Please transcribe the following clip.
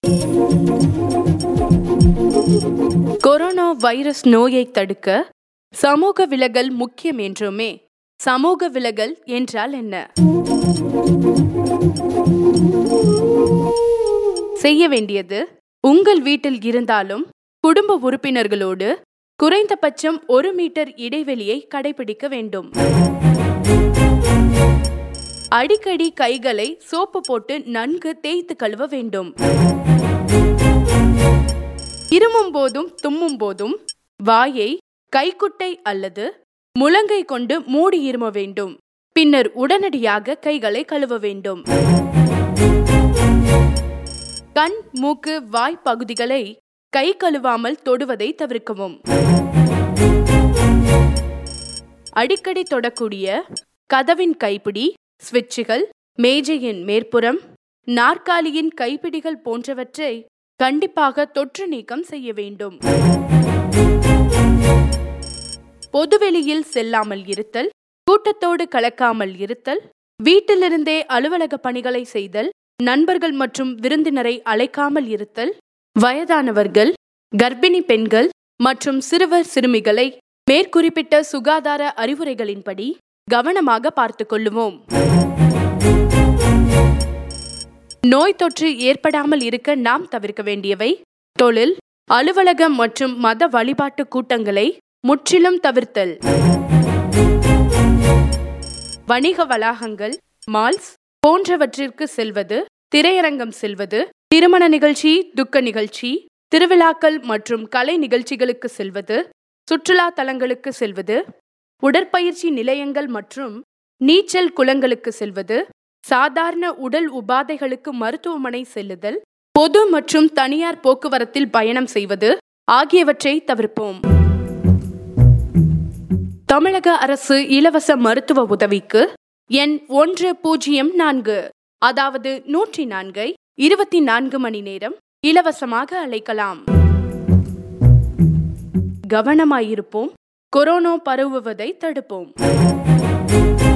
corona virus நோயை தடுக்க சமூக விலகல் முக்கியம் என்றுமே சமூக விலகல் என்றால் என்ன செய்ய வேண்டியது உங்கள் வீட்டில் இருந்தாலும் குடும்ப உறுப்பினர்களோடு குறைந்தபட்சம் ஒரு மீட்டர் இடைவெளியை கடைபிடிக்க வேண்டும் அடிக்கடி கைகளை சோப்பு போட்டு நன்கு தேய்த்து கழுவ வேண்டும் இருமும் போதும் தும்மும் போதும் வாயை கைக்குட்டை அல்லது முழங்கை கொண்டு மூடி இரும வேண்டும் பின்னர் உடனடியாக கைகளை கழுவ வேண்டும் கண் மூக்கு வாய் பகுதிகளை கை கழுவாமல் தொடுவதை தவிர்க்கவும் அடிக்கடி தொடக்கூடிய கதவின் கைப்பிடி சுவிட்சுகள் மேஜையின் மேற்புறம் நாற்காலியின் கைப்பிடிகள் போன்றவற்றை கண்டிப்பாக தொற்று நீக்கம் செய்ய வேண்டும் பொதுவெளியில் செல்லாமல் இருத்தல் கூட்டத்தோடு கலக்காமல் இருத்தல் வீட்டிலிருந்தே அலுவலக பணிகளை செய்தல் நண்பர்கள் மற்றும் விருந்தினரை அழைக்காமல் இருத்தல் வயதானவர்கள் கர்ப்பிணி பெண்கள் மற்றும் சிறுவர் சிறுமிகளை மேற்குறிப்பிட்ட சுகாதார அறிவுரைகளின்படி கவனமாக பார்த்துக் கொள்ளுவோம் நோய் தொற்று ஏற்படாமல் இருக்க நாம் தவிர்க்க வேண்டியவை தொழில் அலுவலகம் மற்றும் மத வழிபாட்டு கூட்டங்களை முற்றிலும் தவிர்த்தல் வணிக வளாகங்கள் மால்ஸ் போன்றவற்றிற்கு செல்வது திரையரங்கம் செல்வது திருமண நிகழ்ச்சி துக்க நிகழ்ச்சி திருவிழாக்கள் மற்றும் கலை நிகழ்ச்சிகளுக்கு செல்வது சுற்றுலா தலங்களுக்கு செல்வது உடற்பயிற்சி நிலையங்கள் மற்றும் நீச்சல் குளங்களுக்கு செல்வது சாதாரண உடல் உபாதைகளுக்கு மருத்துவமனை செல்லுதல் பொது மற்றும் தனியார் போக்குவரத்தில் பயணம் செய்வது ஆகியவற்றை தவிர்ப்போம் தமிழக அரசு இலவச மருத்துவ உதவிக்கு எண் ஒன்று பூஜ்ஜியம் நான்கு அதாவது நூற்றி நான்கை இருபத்தி நான்கு மணி நேரம் இலவசமாக அழைக்கலாம் கவனமாயிருப்போம் கொரோனா பரவுவதை தடுப்போம்